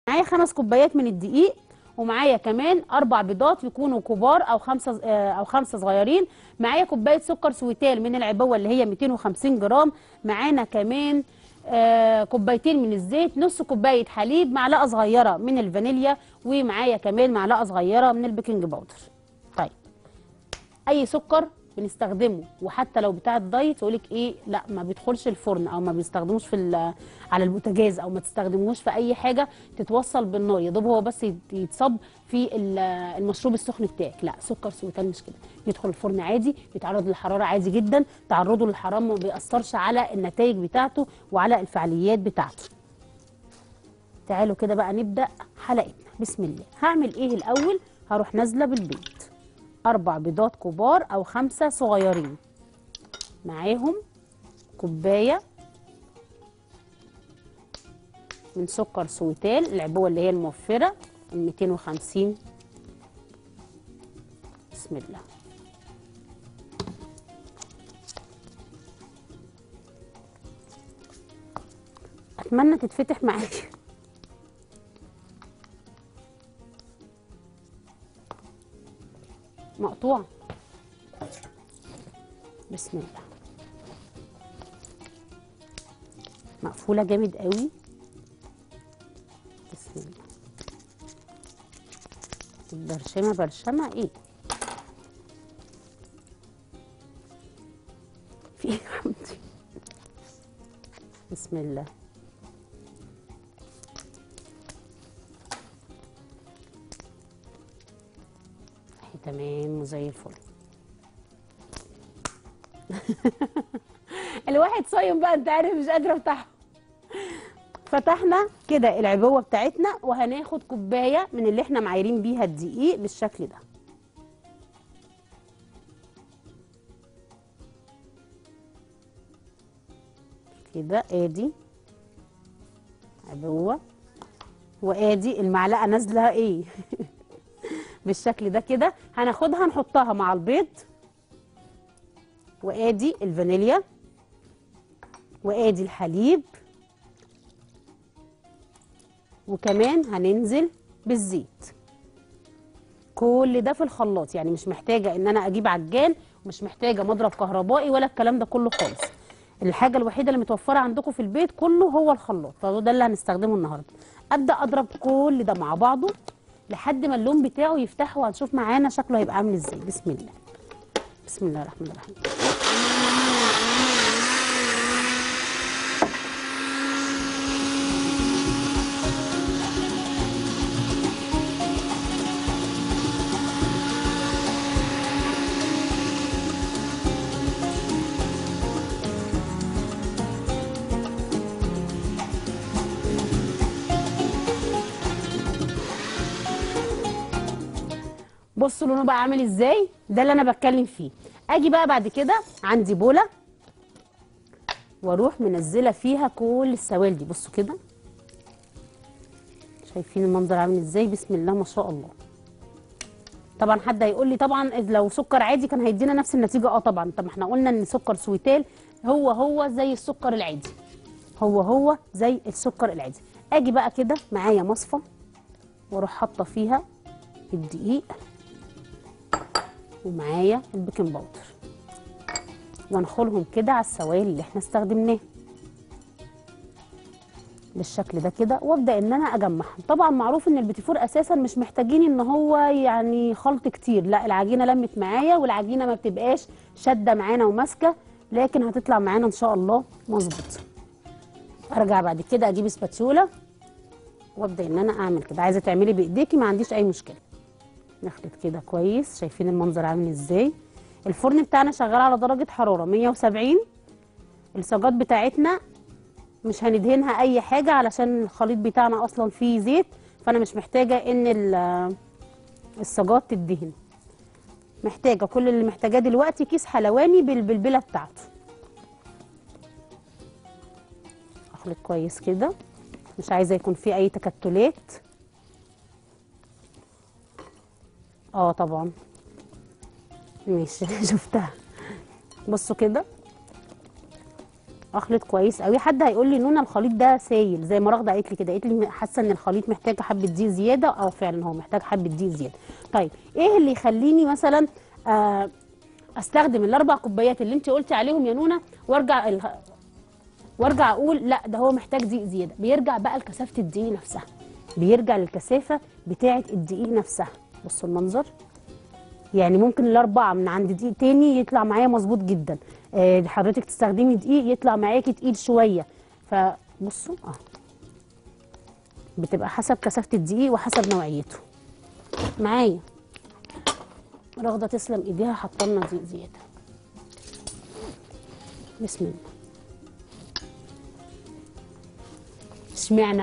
معايا خمس كوبايات من الدقيق ومعايا كمان اربع بيضات يكونوا كبار او خمسه آه، او خمسه صغيرين معايا كوبايه سكر سويتال من العبوه اللي هي 250 جرام معانا كمان آه، كوبايتين من الزيت نص كوبايه حليب معلقه صغيره من الفانيليا ومعايا كمان معلقه صغيره من البيكنج باودر طيب اي سكر بنستخدمه وحتى لو بتاع الدايت يقولك ايه لا ما بيدخلش الفرن او ما بيستخدموش في ال- على البوتاجاز او ما تستخدموش في اي حاجه تتوصل بالنار يا دوب هو بس يت- يتصب في ال- المشروب السخن بتاعك لا سكر سويتال مش كده يدخل الفرن عادي بيتعرض للحراره عادي جدا تعرضه للحراره ما بيأثرش على النتائج بتاعته وعلى الفعاليات بتاعته تعالوا كده بقى نبدأ حلقتنا بسم الله هعمل ايه الاول هروح نازله بالبيض اربع بيضات كبار او خمسه صغيرين معاهم كوبايه من سكر سويتال العبوه اللي هي الموفره ال 250 بسم الله اتمنى تتفتح معاكي مقطوع بسم الله مقفوله جامد قوي بسم الله البرشمه برشمه ايه في ايه يا حمدي بسم الله اهي تمام وزي الفل الواحد صايم بقى انت عارف مش قادره افتحه فتحنا كده العبوه بتاعتنا وهناخد كوبايه من اللي احنا معايرين بيها الدقيق بالشكل ده كده ادي عبوه وادي المعلقه نازله ايه بالشكل ده كده هناخدها نحطها مع البيض وادي الفانيليا وادي الحليب وكمان هننزل بالزيت كل ده في الخلاط يعني مش محتاجه ان انا اجيب عجان ومش محتاجه مضرب كهربائي ولا الكلام ده كله خالص الحاجه الوحيده اللي متوفره عندكم في البيت كله هو الخلاط فده اللي هنستخدمه النهارده ابدا اضرب كل ده مع بعضه لحد ما اللون بتاعه يفتح وهنشوف معانا شكله هيبقى عامل ازاي بسم الله بسم الله الرحمن الرحيم بصوا لونه بقى عامل ازاي ده اللي انا بتكلم فيه اجي بقى بعد كده عندي بوله واروح منزله فيها كل السوائل دي بصوا كده شايفين المنظر عامل ازاي بسم الله ما شاء الله طبعا حد هيقول لي طبعا لو سكر عادي كان هيدينا نفس النتيجه اه طبعا طب ما احنا قلنا ان سكر سويتال هو هو زي السكر العادي هو هو زي السكر العادي اجي بقى كده معايا مصفى واروح حاطه فيها الدقيق ومعايا البيكنج باودر وانخلهم كده على السوائل اللي احنا استخدمناها بالشكل ده كده وابدا ان انا اجمعهم طبعا معروف ان البيتيفور اساسا مش محتاجين ان هو يعني خلط كتير لا العجينه لمت معايا والعجينه ما بتبقاش شاده معانا وماسكه لكن هتطلع معانا ان شاء الله مظبوط ارجع بعد كده اجيب سباتيولا وابدا ان انا اعمل كده عايزه تعملي بايديكي ما عنديش اي مشكله نخلط كده كويس شايفين المنظر عامل ازاي الفرن بتاعنا شغال على درجه حراره 170 الصاجات بتاعتنا مش هندهنها اي حاجه علشان الخليط بتاعنا اصلا فيه زيت فانا مش محتاجه ان ال- الصاجات تدهن محتاجه كل اللي محتاجاه دلوقتي كيس حلواني بالبلبله بتاعته اخلط كويس كده مش عايزه يكون فيه اي تكتلات اه طبعا ماشي شفتها بصوا كده اخلط كويس قوي حد هيقول لي نونا الخليط ده سايل زي ما رغده قالت لي كده قالت لي حاسه ان الخليط محتاج حبه دقيق زياده اه فعلا هو محتاج حبه دقيق زياده طيب ايه اللي يخليني مثلا آه استخدم الاربع كوبايات اللي انت قلتي عليهم يا نونا وارجع ال... وارجع اقول لا ده هو محتاج دقيق زياده بيرجع بقى لكثافه الدقيق نفسها بيرجع للكثافه بتاعه الدقيق نفسها بصوا المنظر يعني ممكن الاربعه من عند دقيق تاني يطلع معايا مظبوط جدا آه حضرتك تستخدمي دقيق يطلع معاكي تقيل شويه فبصوا اه بتبقى حسب كثافه الدقيق وحسب نوعيته معايا رغده تسلم ايديها حاطه لنا دقيق زياده بسم الله اشمعنى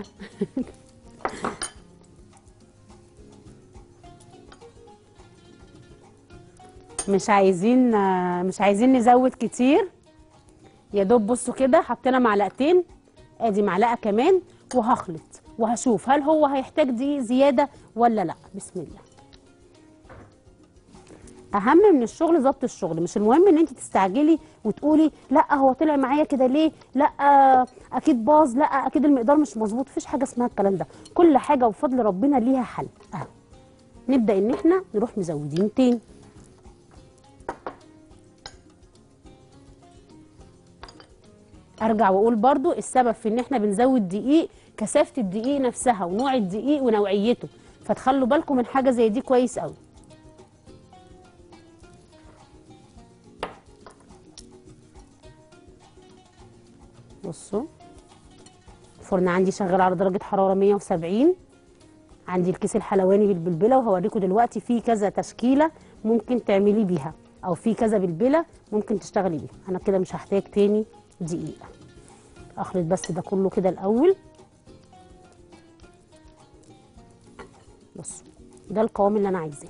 مش عايزين آه، مش عايزين نزود كتير يا دوب بصوا كده حطينا معلقتين ادي معلقه كمان وهخلط وهشوف هل هو هيحتاج دقيق زياده ولا لا بسم الله اهم من الشغل ظبط الشغل مش المهم ان انت تستعجلي وتقولي لا هو طلع معايا كده ليه لا آه، اكيد باظ لا اكيد المقدار مش مظبوط مفيش حاجه اسمها الكلام ده كل حاجه بفضل ربنا ليها حل اهو نبدا ان احنا نروح مزودين تاني ارجع واقول برضو السبب في ان احنا بنزود دقيق كثافه الدقيق نفسها ونوع الدقيق ونوعيته فتخلوا بالكم من حاجه زي دي كويس قوي بصوا الفرن عندي شغال على درجه حراره 170 عندي الكيس الحلواني بالبلبله وهوريكم دلوقتي في كذا تشكيله ممكن تعملي بيها او في كذا بلبله ممكن تشتغلي بيها انا كده مش هحتاج تاني دقيق اخلط بس ده كله كده الاول بصوا ده القوام اللي انا عايزاه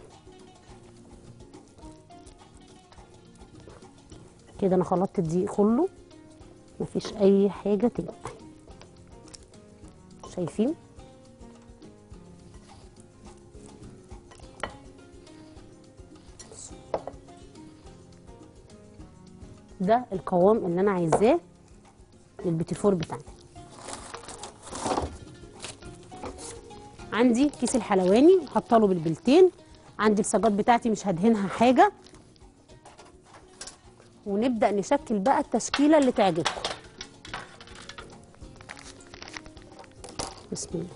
كده انا خلطت الدقيق كله مفيش اي حاجه تاني شايفين ده القوام اللي انا عايزاه للبيتي فور بتاعنا عندي كيس الحلواني حاطه له بالبلتين عندي الصاجات بتاعتي مش هدهنها حاجه ونبدا نشكل بقى التشكيله اللي تعجبكم بسم الله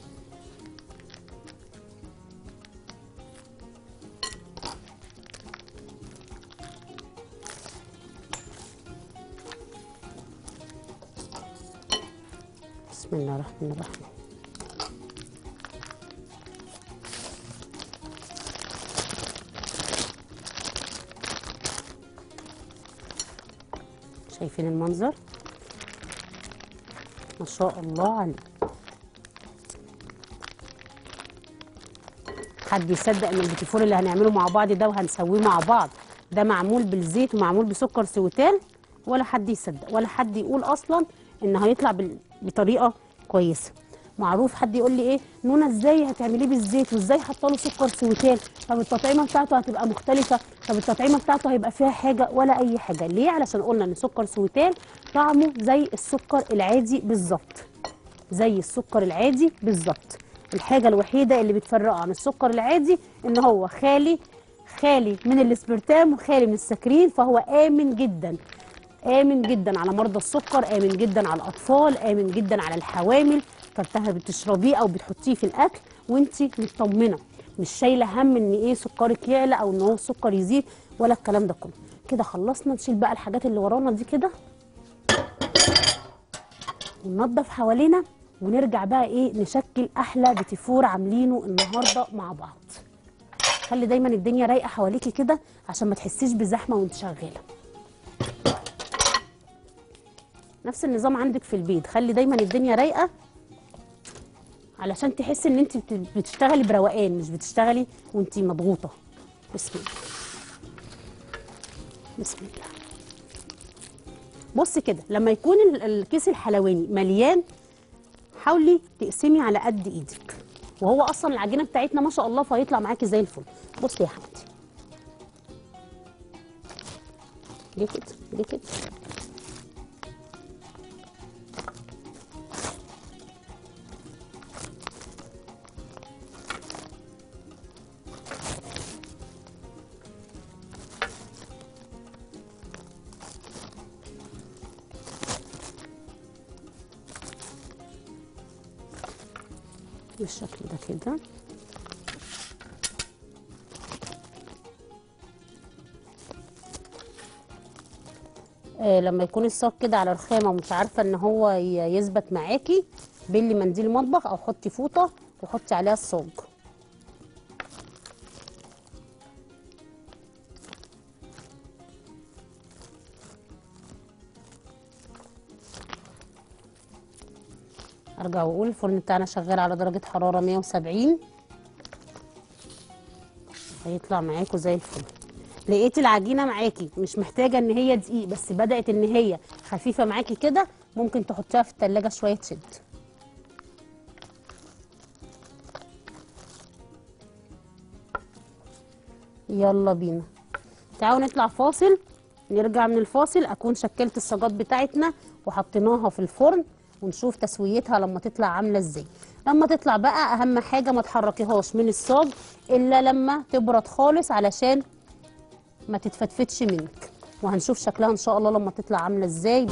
بسم الله الرحمن الرحيم شايفين المنظر ما شاء الله عليه حد يصدق ان البيتيفور اللي هنعمله مع بعض ده وهنسويه مع بعض ده معمول بالزيت ومعمول بسكر سويتال ولا حد يصدق ولا حد يقول اصلا ان هيطلع بال- بطريقه كويسه معروف حد يقول لي ايه نونا ازاي هتعمليه بالزيت وازاي حاطه له سكر سويتال طب التطعيمه بتاعته هتبقى مختلفه طب التطعيمه بتاعته هيبقى فيها حاجه ولا اي حاجه ليه علشان قلنا ان سكر سويتال طعمه زي السكر العادي بالظبط زي السكر العادي بالظبط الحاجه الوحيده اللي بتفرقه عن السكر العادي ان هو خالي خالي من الاسبرتام وخالي من السكرين فهو امن جدا امن جدا على مرضى السكر امن جدا على الاطفال امن جدا على الحوامل فانتها بتشربيه او بتحطيه في الاكل وانت مطمنه مش شايله هم ان ايه سكرك يعلى او ان هو السكر يزيد ولا الكلام ده كله كده خلصنا نشيل بقى الحاجات اللي ورانا دي كده وننضف حوالينا ونرجع بقى ايه نشكل احلى بيتيفور عاملينه النهارده مع بعض خلي دايما الدنيا رايقه حواليكي كده عشان ما تحسيش بزحمه وانت شغاله نفس النظام عندك في البيت خلي دايما الدنيا رايقه علشان تحسي ان انت بت- بتشتغلي بروقان مش بتشتغلي وانت مضغوطه بسم الله بسم الله بصي كده لما يكون ال- الكيس الحلواني مليان حاولي تقسمي على قد ايدك وهو اصلا العجينه بتاعتنا ما شاء الله فهيطلع معاكي زي الفل بصي يا حمدي ليه كده ليه كده بالشكل ده كده آه لما يكون الصاج كده على رخامه ومش عارفه ان هو ي- يثبت معاكي بلي منديل مطبخ او حطي فوطه وحطي عليها الصاج ارجع واقول الفرن بتاعنا شغال على درجه حراره 170 هيطلع معاكم زي الفل لقيتي العجينه معاكي مش محتاجه ان هي دقيق بس بدات ان هي خفيفه معاكي كده ممكن تحطيها في التلاجة شويه تشد يلا بينا تعالوا نطلع فاصل نرجع من الفاصل اكون شكلت الصاجات بتاعتنا وحطيناها في الفرن ونشوف تسويتها لما تطلع عامله ازاي لما تطلع بقى اهم حاجه ما تحركيهاش من الصاج الا لما تبرد خالص علشان ما تتفتفتش منك وهنشوف شكلها ان شاء الله لما تطلع عامله ازاي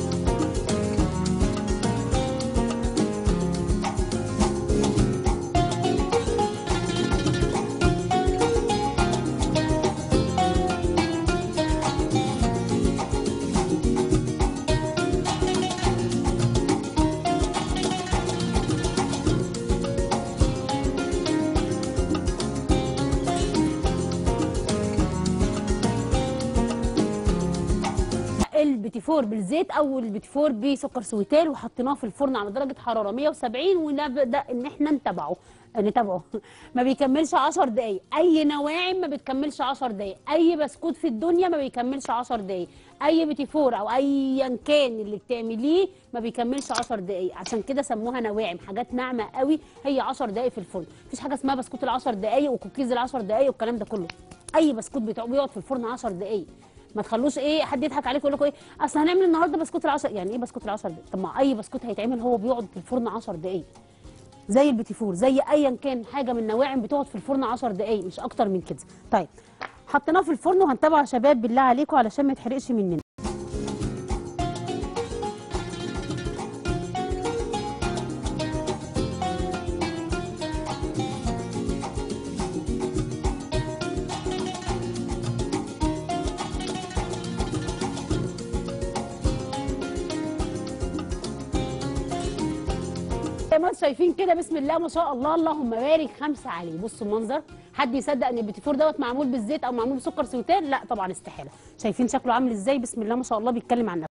البيتي فور بالزيت او البيتي فور بسكر سويتال وحطيناه في الفرن على درجه حراره 170 ونبدا ان احنا نتابعه نتابعه ما بيكملش 10 دقايق اي نواعم ما بتكملش 10 دقايق اي بسكوت في الدنيا ما بيكملش 10 دقايق اي بيتي فور او ايا كان اللي بتعمليه ما بيكملش 10 دقايق عشان كده سموها نواعم حاجات ناعمه قوي هي 10 دقايق في الفرن مفيش حاجه اسمها بسكوت ال 10 دقايق وكوكيز ال 10 دقايق والكلام ده كله اي بسكوت بتاع- بيقعد في الفرن 10 دقايق ما تخلوش ايه حد يضحك عليكم يقول لكم ايه اصل هنعمل النهارده بسكوت ال10 يعني ايه بسكوت ال10 دقايق طب ما اي بسكوت هيتعمل هو بيقعد في الفرن 10 دقايق زي البيتي فور زي ايا كان حاجه من النواعم بتقعد في الفرن 10 دقايق مش اكتر من كده طيب حطيناه في الفرن وهنتابعه يا شباب بالله عليكم علشان ما يتحرقش مننا زي ما انتم شايفين كده بسم الله ما شاء الله اللهم بارك خمسه عليه بصوا المنظر حد يصدق ان البيتي فور دوت معمول بالزيت او معمول بسكر سويتال لا طبعا استحاله شايفين شكله عامل ازاي بسم الله ما شاء الله بيتكلم عن نفسه